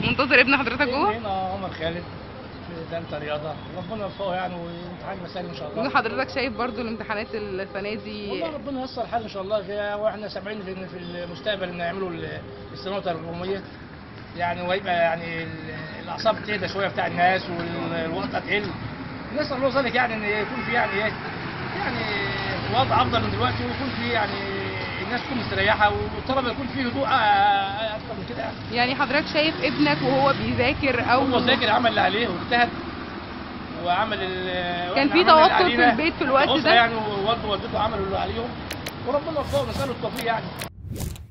منتظر ابن حضرتك جوه هنا عمر خالد في دانتا رياضه ربنا يوفقه يعني ويمتحن مسائل ان شاء الله حضرتك شايف برضو الامتحانات السنه دي والله ربنا ييسر الحال ان شاء الله فيها واحنا سامعين في في المستقبل ان يعملوا ال- السنوات الرقميه يعني ويبقى يعني ال- الاعصاب تهدى شويه بتاع الناس والوضع تقل نسال الله ذلك يعني ان يكون في يعني ايه يعني وضع افضل من دلوقتي ويكون في يعني الناس تكون مستريحه والطلبه يكون في هدوء آه، اكتر من كده يعني. يعني حضرتك شايف ابنك وهو بيذاكر او هو ذاكر عمل اللي عليه واجتهد وعمل ال كان وإحنا في عملنا اللي توتر في علينا. البيت في الوقت الأسرة ده؟ يعني ووالده ووالدته عملوا اللي عليهم وربنا يوفقهم نسأله التوفيق يعني